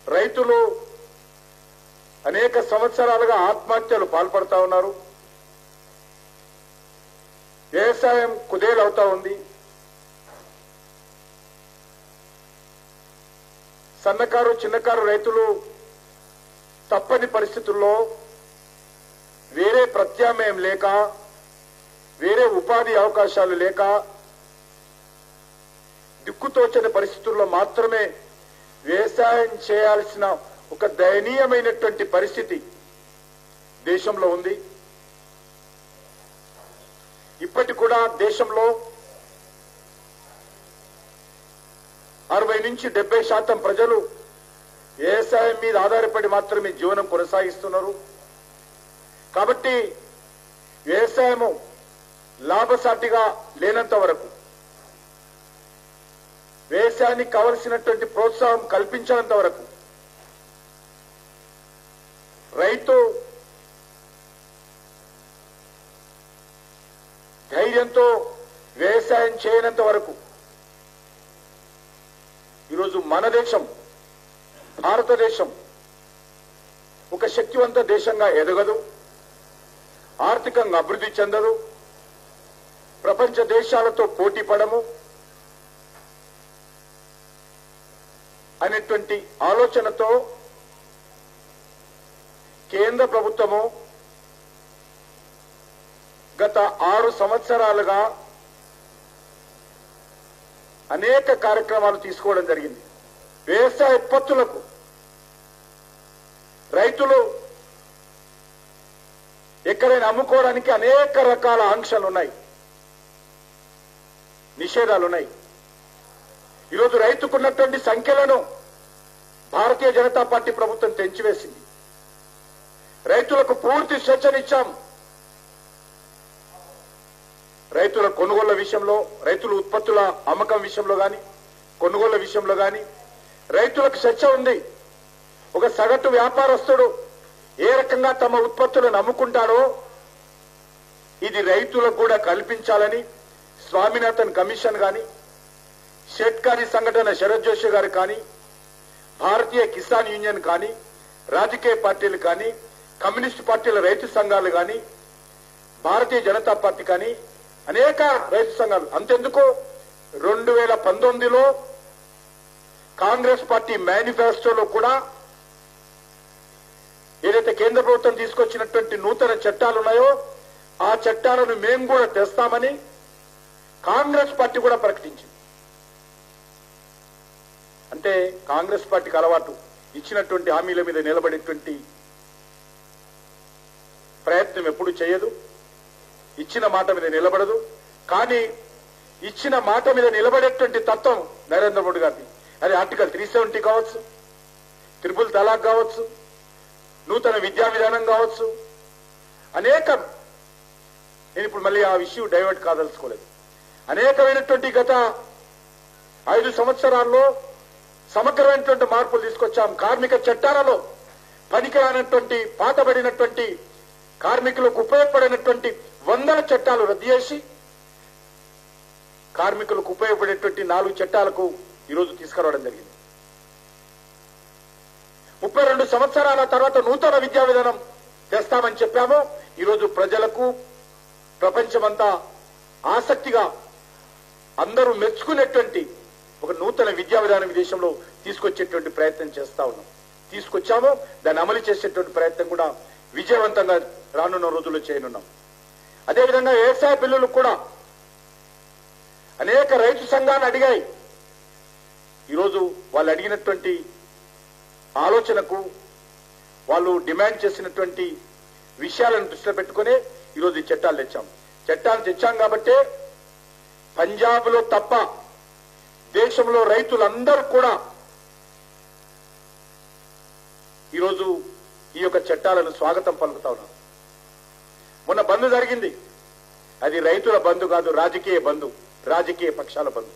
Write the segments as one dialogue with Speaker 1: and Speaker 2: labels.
Speaker 1: రైతులు అనేక సంవత్సరాలుగా ఆత్మహత్యలు పాల్పడతా ఉన్నారు వ్యవసాయం కుదేలవుతా ఉంది సన్నకారు చిన్నకారు రైతులు తప్పని పరిస్థితుల్లో వేరే ప్రత్యామ్నాయం లేక వేరే ఉపాధి అవకాశాలు లేక దిక్కుతోచని పరిస్థితుల్లో మాత్రమే వ్యవసాయం చేయాల్సిన ఒక దయనీయమైనటువంటి పరిస్థితి దేశంలో ఉంది ఇప్పటి కూడా దేశంలో అరవై నుంచి డెబ్బై శాతం ప్రజలు వ్యవసాయం మీద ఆధారపడి మాత్రమే జీవనం కొనసాగిస్తున్నారు కాబట్టి వ్యవసాయము లాభసాటిగా లేనంత వరకు వ్యవసాయానికి కావలసినటువంటి ప్రోత్సాహం కల్పించినంత వరకు రైతు ధైర్యంతో వ్యవసాయం చేయనంత వరకు ఈరోజు మన దేశం భారతదేశం ఒక శక్తివంత దేశంగా ఎదగదు ఆర్థికంగా అభివృద్ధి చెందదు ప్రపంచ దేశాలతో పోటీ పడము అనేటువంటి ఆలోచనతో కేంద్ర ప్రభుత్వము గత ఆరు సంవత్సరాలుగా అనేక కార్యక్రమాలు తీసుకోవడం జరిగింది వ్యవసాయ ఉత్పత్తులకు రైతులు ఎక్కడైనా అమ్ముకోవడానికి అనేక రకాల ఆంక్షలు ఉన్నాయి నిషేధాలు ఉన్నాయి ఈరోజు రైతుకున్నటువంటి సంఖ్యలను భారతీయ జనతా పార్టీ ప్రభుత్వం తెంచివేసింది రైతులకు పూర్తి స్వేచ్ఛనిచ్చాం రైతుల కొనుగోళ్ల విషయంలో రైతుల ఉత్పత్తుల అమ్మకం విషయంలో గాని కొనుగోళ్ల విషయంలో గాని రైతులకు స్వేచ్ఛ ఉంది ఒక సగటు వ్యాపారస్తుడు ఏ రకంగా తమ ఉత్పత్తులను అమ్ముకుంటాడో ఇది రైతులకు కూడా కల్పించాలని స్వామినాథన్ కమిషన్ గాని షెట్కారీ సంఘటన శరత్ జోషి గారు కానీ భారతీయ కిసాన్ యూనియన్ కానీ రాజకీయ పార్టీలు కానీ కమ్యూనిస్ట్ పార్టీల రైతు సంఘాలు కానీ భారతీయ జనతా పార్టీ కానీ అనేక రైతు సంఘాలు అంతెందుకు రెండు వేల పంతొమ్మిదిలో కాంగ్రెస్ పార్టీ మేనిఫెస్టోలో కూడా ఏదైతే కేంద్ర ప్రభుత్వం తీసుకొచ్చినటువంటి నూతన చట్టాలు ఉన్నాయో ఆ చట్టాలను మేము కూడా తెస్తామని కాంగ్రెస్ పార్టీ కూడా ప్రకటించింది అంటే కాంగ్రెస్ పార్టీకి అలవాటు ఇచ్చినటువంటి హామీల మీద నిలబడేటువంటి ప్రయత్నం ఎప్పుడు చేయదు ఇచ్చిన మాట మీద నిలబడదు కానీ ఇచ్చిన మాట మీద నిలబడేటువంటి తత్వం నరేంద్ర మోడీ గారిది అది ఆర్టికల్ త్రీ సెవెంటీ కావచ్చు త్రిపుల్ తలాక్ కావచ్చు నూతన విద్యా విధానం కావచ్చు అనేక నేను ఇప్పుడు మళ్ళీ ఆ విషయం డైవర్ట్ కాదలుచుకోలేదు అనేకమైనటువంటి గత ఐదు సంవత్సరాల్లో సమగ్రమైనటువంటి మార్పులు తీసుకొచ్చాం కార్మిక చట్టాలలో పనికిరానటువంటి పాతబడినటువంటి కార్మికులకు ఉపయోగపడినటువంటి వందల చట్టాలు రద్దు చేసి కార్మికులకు ఉపయోగపడేటువంటి నాలుగు చట్టాలకు ఈరోజు తీసుకురావడం జరిగింది ముప్పై రెండు సంవత్సరాల తర్వాత నూతన విద్యా విధానం తెస్తామని చెప్పాము ఈరోజు ప్రజలకు ప్రపంచమంతా ఆసక్తిగా అందరూ మెచ్చుకునేటువంటి ఒక నూతన విద్యా విధానం ఈ దేశంలో తీసుకొచ్చేటువంటి ప్రయత్నం చేస్తా ఉన్నాం తీసుకొచ్చాము దాన్ని అమలు చేసేటువంటి ప్రయత్నం కూడా విజయవంతంగా రానున్న రోజుల్లో చేయనున్నాం అదేవిధంగా వ్యవసాయ బిల్లులు కూడా అనేక రైతు సంఘాలు అడిగాయి ఈరోజు వాళ్ళు అడిగినటువంటి ఆలోచనకు వాళ్ళు డిమాండ్ చేసినటువంటి విషయాలను దృష్టిలో పెట్టుకుని ఈరోజు ఈ చట్టాలు తెచ్చాం చట్టాలు తెచ్చాం కాబట్టే పంజాబ్ లో తప్ప దేశంలో రైతులందరూ కూడా ఈరోజు ఈ యొక్క చట్టాలను స్వాగతం పలుకుతా ఉన్నారు మొన్న బంద్ జరిగింది అది రైతుల బంధు కాదు రాజకీయ బంధు రాజకీయ పక్షాల బంధు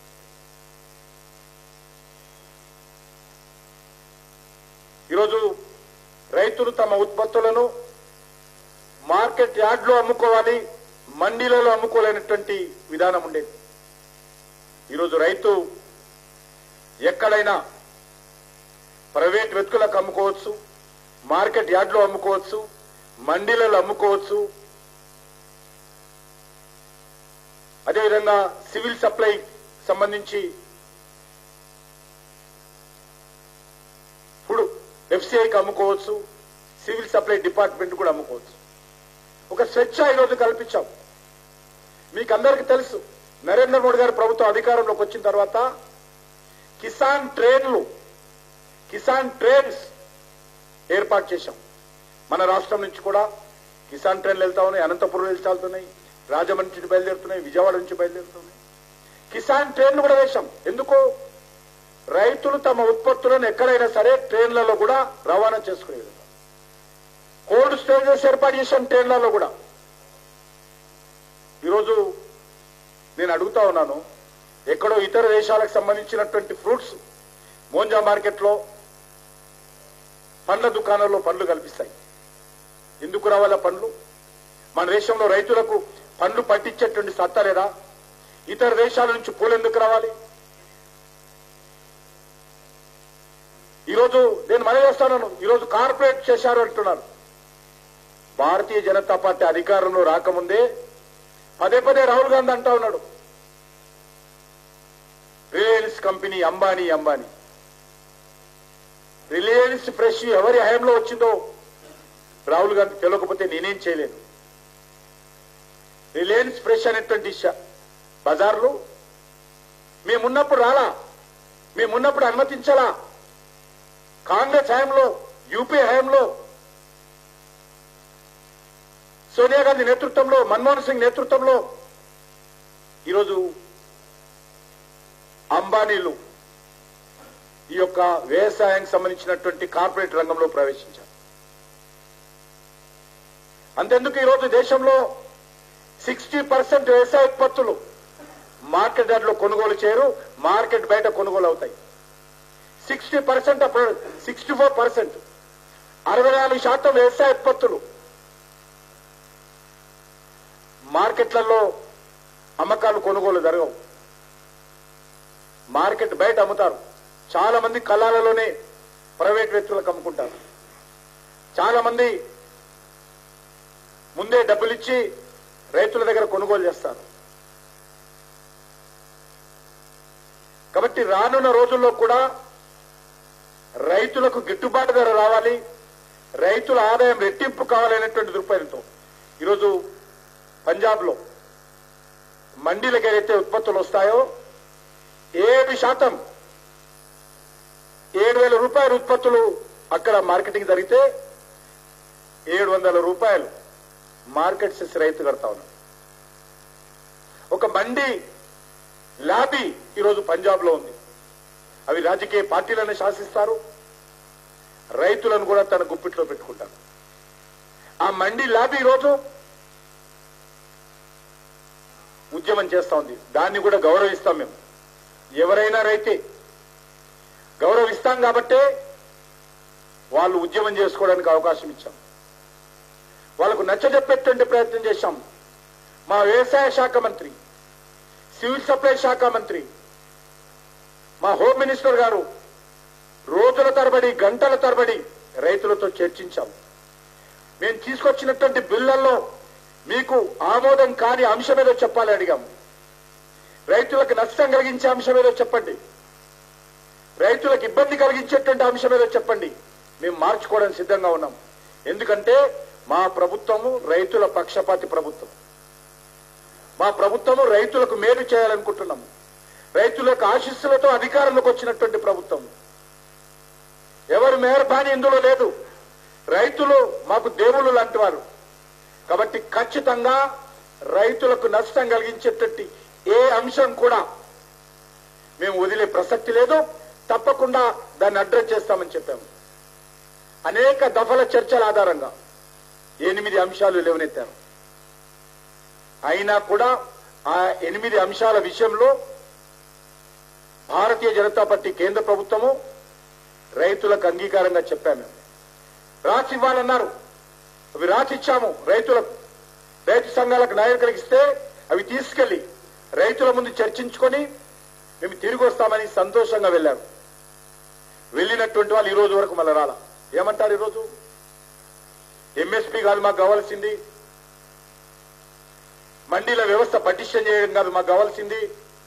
Speaker 1: ఈరోజు రైతులు తమ ఉత్పత్తులను మార్కెట్ యార్డ్లో అమ్ముకోవాలి మండీలలో అమ్ముకోలేనటువంటి విధానం ఉండేది ఈరోజు రైతు ఎక్కడైనా ప్రైవేట్ వ్యక్తులకు అమ్ముకోవచ్చు మార్కెట్ యార్డ్లో అమ్ముకోవచ్చు మండీలలో అమ్ముకోవచ్చు అదేవిధంగా సివిల్ సప్లై సంబంధించి ఇప్పుడు ఎఫ్సిఐకి అమ్ముకోవచ్చు సివిల్ సప్లై డిపార్ట్మెంట్ కూడా అమ్ముకోవచ్చు ఒక స్వేచ్ఛ ఈరోజు కల్పించాం మీకు అందరికీ తెలుసు నరేంద్ర మోడీ గారి ప్రభుత్వం అధికారంలోకి వచ్చిన తర్వాత కిసాన్ ట్రైన్లు కిసాన్ ట్రైన్స్ ఏర్పాటు చేశాం మన రాష్ట్రం నుంచి కూడా కిసాన్ ట్రైన్లు వెళ్తా ఉన్నాయి అనంతపురం నుంచి వెళ్తున్నాయి రాజమండ్రి నుంచి బయలుదేరుతున్నాయి విజయవాడ నుంచి బయలుదేరుతున్నాయి కిసాన్ ట్రైన్లు కూడా వేశాం ఎందుకు రైతులు తమ ఉత్పత్తులను ఎక్కడైనా సరే ట్రైన్లలో కూడా రవాణా చేసుకునే విధంగా కోల్డ్ స్టోరేజెస్ ఏర్పాటు చేశాం ట్రైన్లలో కూడా ఈరోజు నేను అడుగుతా ఉన్నాను ఎక్కడో ఇతర దేశాలకు సంబంధించినటువంటి ఫ్రూట్స్ మోంజా మార్కెట్లో పండ్ల దుకాణాల్లో పండ్లు కల్పిస్తాయి ఎందుకు రావాలా పండ్లు మన దేశంలో రైతులకు పండ్లు పట్టించేటువంటి సత్తా లేదా ఇతర దేశాల నుంచి పూలు ఎందుకు రావాలి ఈరోజు నేను మనవి చేస్తాను ఈరోజు కార్పొరేట్ చేశారు అంటున్నారు భారతీయ జనతా పార్టీ అధికారంలో రాకముందే పదే పదే రాహుల్ గాంధీ అంటా ఉన్నాడు రిలయన్స్ కంపెనీ అంబానీ అంబానీ రిలయన్స్ ఫ్రెష్ ఎవరి హయాంలో వచ్చిందో రాహుల్ గాంధీ తెలియకపోతే నేనేం చేయలేను రిలయన్స్ ఫ్రెష్ అనేటువంటి ష- బజార్లు మేమున్నప్పుడు రాలా మేమున్నప్పుడు అనుమతించాలా కాంగ్రెస్ హయాంలో యూపీ హయాంలో సోనియా గాంధీ నేతృత్వంలో మన్మోహన్ సింగ్ నేతృత్వంలో ఈరోజు అంబానీలు ఈ యొక్క వ్యవసాయానికి సంబంధించినటువంటి కార్పొరేట్ రంగంలో ప్రవేశించారు అంతెందుకు ఈరోజు దేశంలో సిక్స్టీ పర్సెంట్ వ్యవసాయ ఉత్పత్తులు మార్కెట్ ధరలో కొనుగోలు చేయరు మార్కెట్ బయట కొనుగోలు అవుతాయి sixty percent sixty four percent అరవై నాలుగు శాతం వ్యవసాయ ఉత్పత్తులు మార్కెట్లలో అమ్మకాలు కొనుగోలు జరగవు మార్కెట్ బయట అమ్ముతారు చాలా మంది కళ్ళాలలోనే ప్రైవేట్ వ్యక్తులకు అమ్ముకుంటారు చాలా మంది ముందే డబ్బులు ఇచ్చి రైతుల దగ్గర కొనుగోలు చేస్తారు కాబట్టి రానున్న రోజుల్లో కూడా రైతులకు గిట్టుబాటు ధర రావాలి రైతుల ఆదాయం రెట్టింపు కావాలనేటువంటి దృక్పథంతో ఈరోజు పంజాబ్ లో మండీలకు ఏదైతే ఉత్పత్తులు వస్తాయో ఏడు శాతం ఏడు వేల రూపాయల ఉత్పత్తులు అక్కడ మార్కెటింగ్ జరిగితే ఏడు వందల రూపాయలు మార్కెట్ సెస్ రైతు కడతా ఉన్నారు ఒక మండి లాబీ ఈరోజు పంజాబ్ లో ఉంది అవి రాజకీయ పార్టీలను శాసిస్తారు రైతులను కూడా తన గుప్పిట్లో పెట్టుకుంటారు ఆ మండి లాబీ ఈరోజు ఉద్యమం చేస్తా ఉంది దాన్ని కూడా గౌరవిస్తాం మేము ఎవరైనా రైతే గౌరవిస్తాం కాబట్టే వాళ్ళు ఉద్యమం చేసుకోవడానికి అవకాశం ఇచ్చాం వాళ్ళకు నచ్చజెప్పేటువంటి ప్రయత్నం చేశాం మా వ్యవసాయ శాఖ మంత్రి సివిల్ సప్లై శాఖ మంత్రి మా హోమ్ మినిస్టర్ గారు రోజుల తరబడి గంటల తరబడి రైతులతో చర్చించాం మేము తీసుకొచ్చినటువంటి బిల్లుల్లో మీకు ఆమోదం కాని అంశం ఏదో చెప్పాలి అడిగాము రైతులకు నష్టం కలిగించే అంశం ఏదో చెప్పండి రైతులకు ఇబ్బంది కలిగించేటువంటి అంశం ఏదో చెప్పండి మేము మార్చుకోవడానికి సిద్ధంగా ఉన్నాం ఎందుకంటే మా ప్రభుత్వము రైతుల పక్షపాతి ప్రభుత్వం మా ప్రభుత్వము రైతులకు మేలు చేయాలనుకుంటున్నాము రైతులకు ఆశీస్సులతో అధికారంలోకి వచ్చినటువంటి ప్రభుత్వం ఎవరి మెహర్బాని ఇందులో లేదు రైతులు మాకు దేవుళ్ళు లాంటి వారు కాబట్టి ఖచ్చితంగా రైతులకు నష్టం కలిగించేటట్టు ఏ అంశం కూడా మేము వదిలే ప్రసక్తి లేదు తప్పకుండా దాన్ని అడ్రస్ చేస్తామని చెప్పాము అనేక దఫల చర్చల ఆధారంగా ఎనిమిది అంశాలు లేవనెత్తారు అయినా కూడా ఆ ఎనిమిది అంశాల విషయంలో భారతీయ జనతా పార్టీ కేంద్ర ప్రభుత్వము రైతులకు అంగీకారంగా చెప్పాము మేము రాసి ఇవ్వాలన్నారు అవి రాసి ఇచ్చాము రైతులకు రైతు సంఘాలకు నాయకులకు ఇస్తే అవి తీసుకెళ్లి రైతుల ముందు చర్చించుకొని మేము తిరిగి వస్తామని సంతోషంగా వెళ్లారు వెళ్ళి వెళ్ళినటువంటి వాళ్ళు ఈ రోజు వరకు మళ్ళీ రాల ఏమంటారు ఈరోజు ఎంఎస్పీ కాదు మాకు కావాల్సింది మండీల వ్యవస్థ పటిష్టం చేయడం కాదు మాకు కావాల్సింది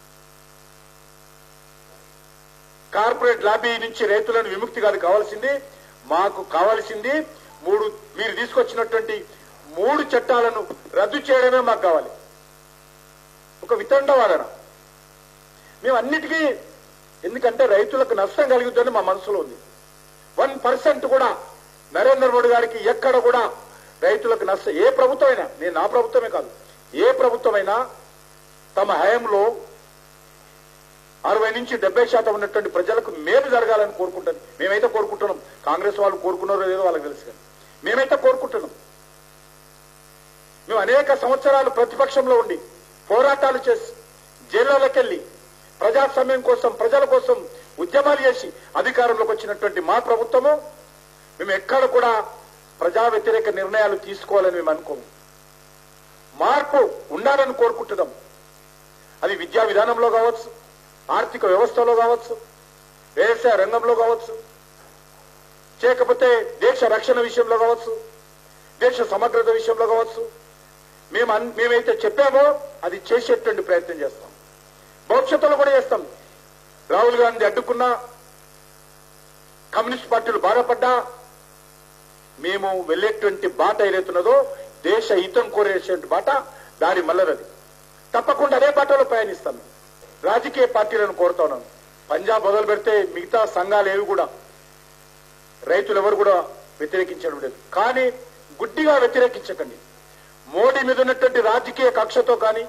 Speaker 1: కార్పొరేట్ లాబీ నుంచి రైతులను విముక్తి కాదు కావాల్సింది మాకు కావాల్సింది మూడు మీరు తీసుకొచ్చినటువంటి మూడు చట్టాలను రద్దు చేయడమే మాకు కావాలి ఒక వితండవాదన మేము అన్నిటికీ ఎందుకంటే రైతులకు నష్టం కలుగుతుందని మా మనసులో ఉంది వన్ పర్సెంట్ కూడా నరేంద్ర మోడీ గారికి ఎక్కడ కూడా రైతులకు నష్టం ఏ ప్రభుత్వమైనా నేను నా ప్రభుత్వమే కాదు ఏ ప్రభుత్వమైనా తమ హయాంలో అరవై నుంచి డెబ్బై శాతం ఉన్నటువంటి ప్రజలకు మేలు జరగాలని కోరుకుంటాను మేమైతే కోరుకుంటున్నాం కాంగ్రెస్ వాళ్ళు కోరుకున్నారో లేదో వాళ్ళకి తెలుసు కానీ మేమైతే కోరుకుంటున్నాం మేము అనేక సంవత్సరాలు ప్రతిపక్షంలో ఉండి పోరాటాలు చేసి జైళ్ళలోకి వెళ్ళి ప్రజాస్వామ్యం కోసం ప్రజల కోసం ఉద్యమాలు చేసి అధికారంలోకి వచ్చినటువంటి మా ప్రభుత్వము మేము ఎక్కడ కూడా ప్రజా వ్యతిరేక నిర్ణయాలు తీసుకోవాలని మేము అనుకోము మార్పు ఉండాలని కోరుకుంటున్నాం అది విద్యా విధానంలో కావచ్చు ఆర్థిక వ్యవస్థలో కావచ్చు వ్యవసాయ రంగంలో కావచ్చు చేయకపోతే దేశ రక్షణ విషయంలో కావచ్చు దేశ సమగ్రత విషయంలో కావచ్చు మేము అన్- మేమైతే చెప్పామో అది చేసేటువంటి ప్రయత్నం చేస్తాం భవిష్యత్తులో కూడా చేస్తాం రాహుల్ గాంధీ అడ్డుకున్నా కమ్యూనిస్ట్ పార్టీలు బాధపడ్డా మేము వెళ్ళేటువంటి బాట ఏదైతున్నదో దేశ హితం కోరేటువంటి బాట దారి మల్లరది తప్పకుండా అదే బాటలో ప్రయాణిస్తాం రాజకీయ పార్టీలను కోరుతా ఉన్నాను పంజాబ్ మొదలు పెడితే మిగతా సంఘాలు ఏవి కూడా రైతులు ఎవరు కూడా వ్యతిరేకించడం లేదు కానీ గుడ్డిగా వ్యతిరేకించకండి మోడీ మీద ఉన్నటువంటి రాజకీయ కక్షతో కానీ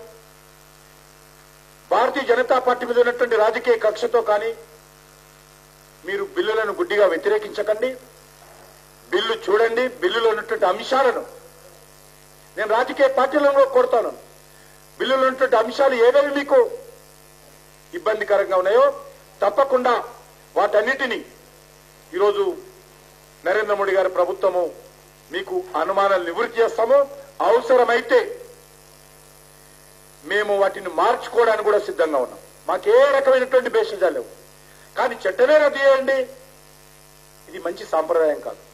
Speaker 1: భారతీయ జనతా పార్టీ మీద ఉన్నటువంటి రాజకీయ కక్షతో కానీ మీరు బిల్లులను గుడ్డిగా వ్యతిరేకించకండి బిల్లు చూడండి బిల్లులో ఉన్నటువంటి అంశాలను నేను రాజకీయ పార్టీలను కూడా కోరుతాను బిల్లులో ఉన్నటువంటి అంశాలు ఏవేవి మీకు ఇబ్బందికరంగా ఉన్నాయో తప్పకుండా వాటన్నిటినీ ఈరోజు నరేంద్ర మోడీ గారి ప్రభుత్వము మీకు అనుమానాలు నివృత్తి చేస్తాము అవసరమైతే మేము వాటిని మార్చుకోవడానికి కూడా సిద్ధంగా ఉన్నాం మాకే రకమైనటువంటి భేషజాలు లేవు కానీ చట్టమే రద్దు చేయండి ఇది మంచి సాంప్రదాయం కాదు